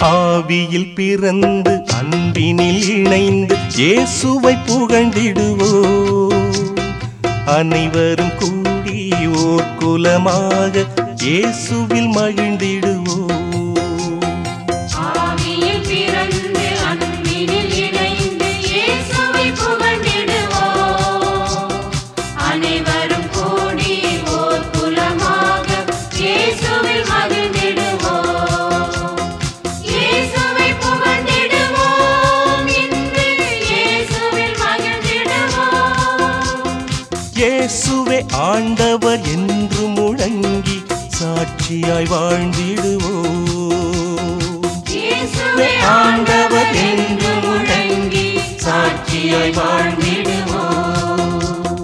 ஆவியில் பிறந்து அன்பினில் இணைந்து இயேசுவை புகழ்ந்திடுவோ அனைவரும் கூடி ஓர் குலமாக இயேசுவில் மகிழ்ந்திடுவோ ஆவியில் பிறந்து அன்பினில் இணைந்து இயேசுவை புகழ்ந்திடுவோம். அனைவரும் கூடி ஓர் குலமாக இயேசுவில் மகிழ்ந்திடுவோம். இயேசுவை புகழ்ந்திடுவோம். இன்று இயேசுவில் மகிழ்ந்திடுவோம். இயேசுவே ஆண்டவர் என்று முழங்கி சாட்சியாய் வாழ்ந்திடுவோ இயேசுவே ஆண்டவர் என்று முழங்கி சாட்சியாய் வாழ்ந்திடுவோம்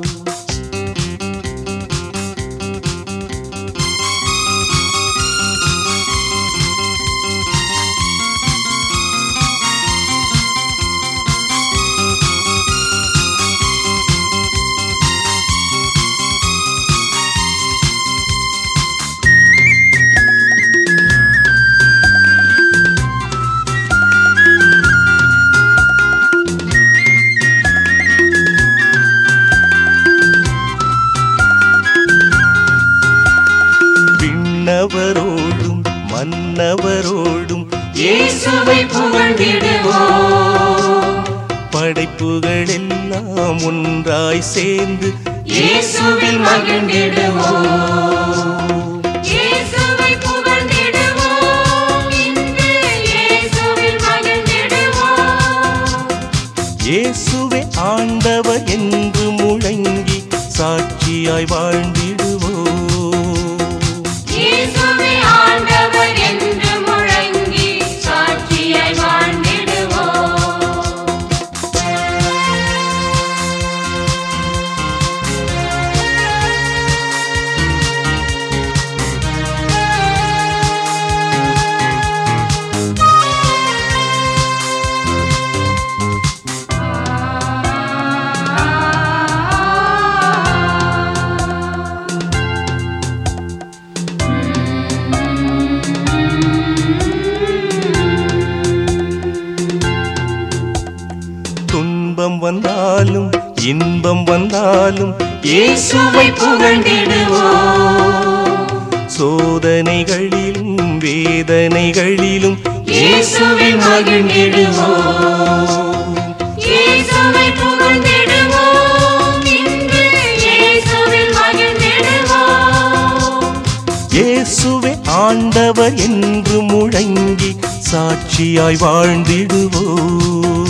விண்ணவரோடும் மன்னவரோடும் இயேசுவை புகழ்ந்திடுவோம் படைப்புகள் எல்லாம் ஒன்றாய் சேர்ந்து இயேசுவில் மகிழ்ந்திடுவோம் இயேசுவை புகழ்ந்திடுவோம் இன்று இயேசுவில் மகிழ்ந்திடுவோம் இயேசுவே ஆண்டவர் என்று முழங்கி சாட்சியாய் வாழ்ந்திடுவோ இயேசுவே ஆண்டவர் என்று முழங்கி சாட்சியாய் வாழ்ந்திடுவோம் துன்பம் வந்தாலும் இன்பம் வந்தாலும் இயேசுவை புகழ்ந்திடுவோம் சோதனைகளிலும் வேதனைகளிலும் இயேசுவில் மகிழ்ந்திடுவோம் இயேசுவை புகழ்ந்திடுவோம் இன்று இயேசுவில் மகிழ்ந்திடுவோம் இயேசுவே ஆண்டவர் என்று முழங்கி சாட்சியாய் வாழ்ந்திடுவோ